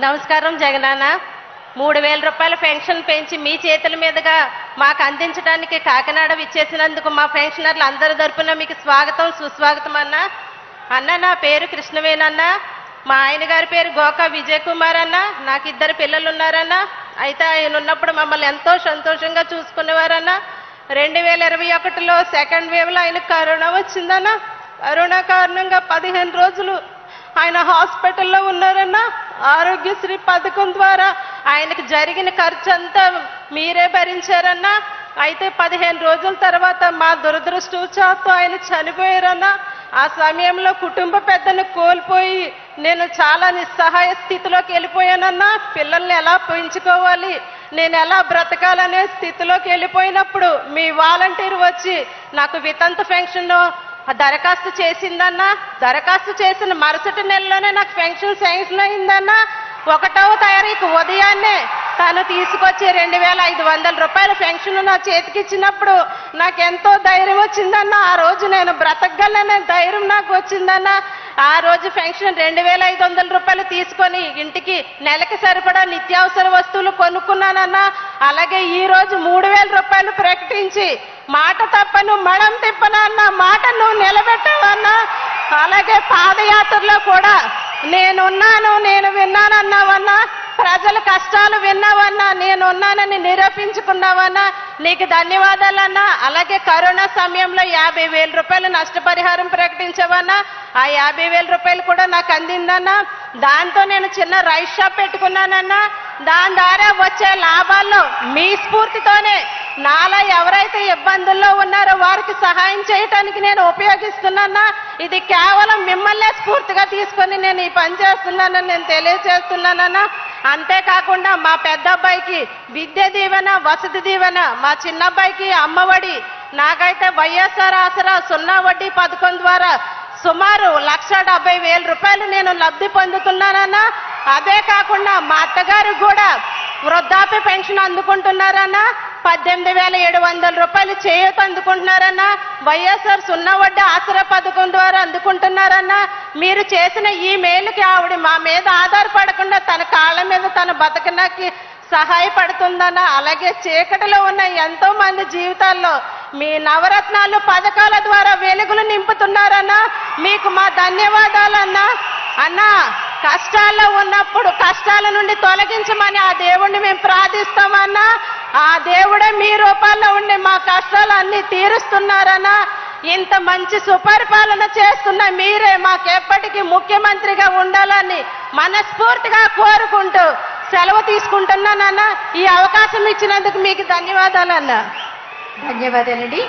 నమస్కారం జగనాన్న మూడు వేల రూపాయల పెన్షన్ పెంచి మీ చేతుల మీదుగా మాకు అందించడానికి కాకినాడ విచ్చేసినందుకు మా పెన్షనర్లు అందరి తరపున మీకు స్వాగతం సుస్వాగతం అన్న అన్న నా పేరు కృష్ణవేనన్న మా ఆయన గారి పేరు గోకా విజయ్ కుమార్ అన్న నాకు ఇద్దరు పిల్లలు ఉన్నారన్న అయితే ఆయన ఉన్నప్పుడు మమ్మల్ని ఎంతో సంతోషంగా చూసుకునేవారన్న రెండు వేల ఇరవై ఒకటిలో సెకండ్ వేవ్లో ఆయన కరోనా వచ్చిందన్న కరోనా కారణంగా పదిహేను రోజులు ఆయన హాస్పిటల్లో ఉన్నారన్న ఆరోగ్యశ్రీ పథకం ద్వారా ఆయనకు జరిగిన ఖర్చు అంతా మీరే భరించారన్న అయితే పదిహేను రోజుల తర్వాత మా దురదృష్టవశాత్తు ఆయన చనిపోయారన్న ఆ సమయంలో కుటుంబ పెద్దను కోల్పోయి నేను చాలా నిస్సహాయ స్థితిలోకి వెళ్ళిపోయానన్నా పిల్లల్ని ఎలా పెంచుకోవాలి నేను ఎలా బ్రతకాలనే స్థితిలోకి వెళ్ళిపోయినప్పుడు మీ వాలంటీర్ వచ్చి నాకు వితంతు పెన్షన్ దరఖాస్తు చేసిందన్నా దరఖాస్తు చేసిన మరుసటి నెలలోనే నాకు పెన్షన్ శాంక్షన్ అయిందన్నా ఒకటవ తారీఖు ఉదయాన్నే తను తీసుకొచ్చి రెండు వేల ఐదు వందల రూపాయల పెన్షన్ నా చేతికి ఇచ్చినప్పుడు నాకు ఎంతో ధైర్యం వచ్చిందన్న ఆ రోజు నేను బ్రతకగలనే ధైర్యం నాకు వచ్చిందన్న ఆ రోజు పెన్షన్ రెండు వేల ఐదు వందల రూపాయలు తీసుకొని ఇంటికి నెలకి సరిపడా నిత్యావసర వస్తువులు కొనుక్కున్నానన్నా అలాగే ఈ రోజు మూడు వేల రూపాయలు ప్రకటించి మాట తప్పను మడం తిప్పనన్న మాట నువ్వు నిలబెట్టావన్నా అలాగే పాదయాత్రలో కూడా నేనున్నాను నేను విన్నానన్నావన్నా ప్రజల కష్టాలు విన్నావన్నా నేనున్నానని నిరూపించుకున్నావన్నా నీకు ధన్యవాదాలన్నా అలాగే కరోనా సమయంలో యాభై వేల రూపాయలు నష్టపరిహారం ప్రకటించావన్నా ఆ యాభై వేల రూపాయలు కూడా నాకు అందిందన్నా దాంతో నేను చిన్న రైస్ షాప్ పెట్టుకున్నానన్నా దాని ద్వారా వచ్చే లాభాల్లో మీ స్ఫూర్తితోనే నాలా ఎవరైతే ఇబ్బందుల్లో ఉన్నారో వారికి సహాయం చేయటానికి నేను ఉపయోగిస్తున్నానా ఇది కేవలం మిమ్మల్నే స్ఫూర్తిగా తీసుకొని నేను ఈ పని చేస్తున్నానని నేను తెలియజేస్తున్నానన్నా అంతేకాకుండా మా పెద్ద అబ్బాయికి విద్య దీవెన వసతి దీవెన మా చిన్న అబ్బాయికి అమ్మఒడి నాకైతే వైఎస్ఆర్ ఆసరా సున్నా వడ్డీ పథకం ద్వారా సుమారు లక్ష డెబ్బై వేల రూపాయలు నేను లబ్ధి పొందుతున్నానన్నా అదే కాకుండా మా అత్తగారు కూడా వృద్ధాప్య పెన్షన్ అందుకుంటున్నారన్నా పద్దెనిమిది వేల ఏడు వందల రూపాయలు చేయూత అందుకుంటున్నారన్నా వైఎస్ఆర్ సున్నా వడ్డీ ఆసరా పథకం ద్వారా అందుకుంటున్నారన్నా మీరు చేసిన ఈ మేలుకి ఆవిడ మా మీద ఆధారపడకుండా తన కాళ్ళ మీద తన బతకనాకి సహాయపడుతుందన్న అలాగే చీకటిలో ఉన్న ఎంతో మంది జీవితాల్లో మీ నవరత్నాలు పథకాల ద్వారా వెలుగులు నింపుతున్నారన్నా మీకు మా ధన్యవాదాలన్నా అన్నా కష్టాల్లో ఉన్నప్పుడు కష్టాల నుండి తొలగించమని ఆ దేవుణ్ణి మేము ప్రార్థిస్తామన్నా ఆ దేవుడే మీ రూపాల్లో ఉండి మా కష్టాలు అన్ని తీరుస్తున్నారన్నా ఇంత మంచి సుపరిపాలన చేస్తున్న మీరే మాకెప్పటికీ ముఖ్యమంత్రిగా ఉండాలని మనస్ఫూర్తిగా కోరుకుంటూ సెలవు తీసుకుంటున్నానన్నా ఈ అవకాశం ఇచ్చినందుకు మీకు ధన్యవాదాలన్నా ధన్యవాదాలండి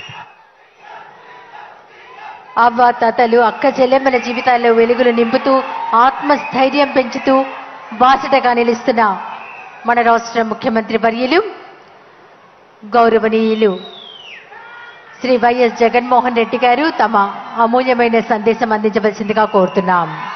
అవ్వ తాతలు అక్క చెల్లెమ్మల జీవితాల్లో వెలుగులు నింపుతూ ఆత్మస్థైర్యం పెంచుతూ బాసటగా నిలుస్తున్న మన రాష్ట్ర ముఖ్యమంత్రి వర్యులు గౌరవనీయులు శ్రీ వైఎస్ జగన్మోహన్ రెడ్డి గారు తమ అమూల్యమైన సందేశం అందించవలసిందిగా కోరుతున్నాం